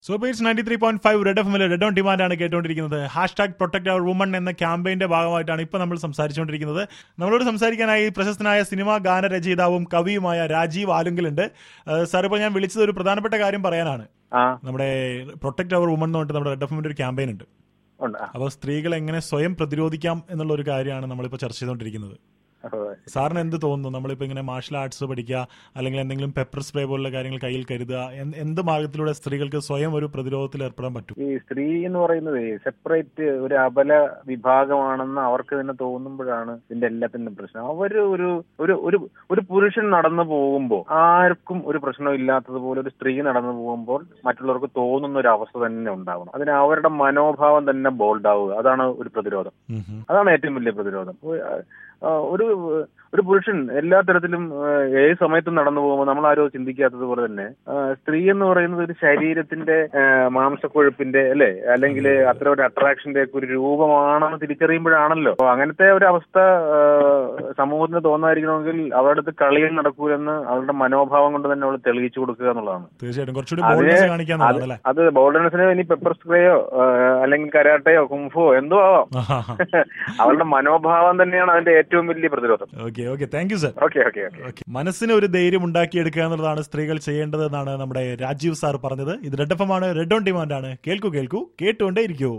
സൂപ്പേഴ്സ് ninety three point five red F red on demand ആണ് കേട്ടുകൊണ്ടിരിക്കുന്നത് hash tag protect our women എന്ന ക്യാമ്പയിന്റെ ഭാഗമായിട്ടാണ് ഇപ്പോൾ നമ്മൾ സംസാരിച്ചുകൊണ്ടിരിക്കുന്നത് നമ്മളോട് സംസാരിക്കാനായി പ്രശസ്തനായ സിനിമാ ഗാനരചയിതാവും കവിയുമായ രാജീവ് ആലുങ്കലുണ്ട് സാർ ഇപ്പോൾ ഞാൻ വിളിച്ചത് ഒരു പ്രധാനപ്പെട്ട കാര്യം പറയാനാണ് ആ നമ്മുടെ പ്രൊട്ടക്ട് അവർ വുമൺ എന്ന് പറഞ്ഞിട്ട് നമ്മുടെ റെഡ് എഫ് ഒരു ക്യാമ്പയിൻ ഉണ്ട് ഉണ്ട് ആ. അപ്പോൾ സ്ത്രീകൾ എങ്ങനെ സ്വയം പ്രതിരോധിക്കാം എന്നുള്ള ഒരു കാര്യമാണ് നമ്മളിപ്പോൾ ചർച്ച ചെയ്തുകൊണ്ടിരിക്കുന്നത് അതെ. സാറിന് എന്ത് തോന്നുന്നു നമ്മളിപ്പോൾ ഇങ്ങനെ മാർഷൽ ആർട്സ് പഠിക്കുക അല്ലെങ്കിൽ എന്തെങ്കിലും പെപ്പർ സ്പ്രേ പോലുള്ള കാര്യങ്ങൾ കയ്യിൽ കരുതുക എന്ത് എന്ത് മാർഗത്തിലൂടെ സ്ത്രീകൾക്ക് സ്വയം ഒരു പ്രതിരോധത്തിൽ ഏർപ്പെടാൻ പറ്റും ഈ സ്ത്രീ എന്ന് പറയുന്നത് സെപ്പറേറ്റ് ഒരു അബല വിഭാഗമാണെന്ന് അവർക്ക് തന്നെ തോന്നുമ്പോഴാണ് ഇതിന്റെ എല്ലാത്തിനും പ്രശ്നം അവര് ഒരു ഒരു ഒരു ഒരു പുരുഷൻ നടന്നു പോകുമ്പോൾ ആർക്കും ഒരു പ്രശ്നം ഇല്ലാത്തതുപോലെ ഒരു സ്ത്രീ നടന്നു പോകുമ്പോൾ മറ്റുള്ളവർക്ക് തോന്നുന്ന ഒരു അവസ്ഥ തന്നെ ഉണ്ടാവണം അതിന് അവരുടെ മനോഭാവം തന്നെ ബോൾഡ് ആവുക അതാണ് ഒരു പ്രതിരോധം ഉം ഹും. അതാണ് ഏറ്റവും വലിയ പ്രതിരോധം ഒരു- ആ, ഒരു ഒരു പുരുഷൻ എല്ലാ തരത്തിലും ആ, ഏത് സമയത്തും നടന്നു പോകുമ്പോൾ നമ്മൾ ആരോ ചിന്തിക്കാത്തത് പോലെ തന്നെ ആ, സ്ത്രീ എന്ന് പറയുന്നത് ഒരു ശരീരത്തിന്റെ ആ, മാംസക്കൊഴുപ്പിന്റെ അല്ലെ അല്ലെങ്കിൽ അത്ര ഒരു അട്രാക്ഷന്റെ ഒക്കെ ഒരു രൂപമാണെന്ന് തിരിച്ചറിയുമ്പോഴാണല്ലോ അപ്പൊ അങ്ങനത്തെ ഒരു അവസ്ഥ ആ, സമൂഹത്തിന് തോന്നാതിരിക്കണമെങ്കിൽ അവരുടെ അടുത്ത് കളിയും നടക്കൂലെന്ന് അവരുടെ മനോഭാവം കൊണ്ട് തന്നെ അവൾ തെളിയിച്ചു കൊടുക്കുക എന്നുള്ളതാണ് തീർച്ചയായിട്ടും കുറച്ചുകൂടി അതിന് ബോൾഡ്നെസ് കാണിക്കാന്നുള്ളതാണ് അല്ലേ അത് ബോൾഡനസിന് ഇനി പെപ്പർ സ്പ്രേയോ അല്ലെങ്കിൽ കരാട്ടയോ കുംഫോ എന്തോ ആവാം അവളുടെ മനോഭാവം തന്നെയാണ് അതിന്റെ ഏറ്റവും വലിയ പ്രതിരോധം okay okay thank you sir okay okay okay okay മനസ്സിന് ഒരു ധൈര്യം ഉണ്ടാക്കിയെടുക്കുക എന്നുള്ളതാണ് സ്ത്രീകൾ ചെയ്യേണ്ടത് എന്നാണ് നമ്മുടെ രാജീവ് സാർ പറഞ്ഞത് ഇത് റെഡ് എഫ് ആണ് റെഡ് ഓൺ ഡിമാൻഡ് ആണ് കേൾക്കൂ കേൾക്കൂ കേട്ടുകൊണ്ടേ ഇരിക്കൂ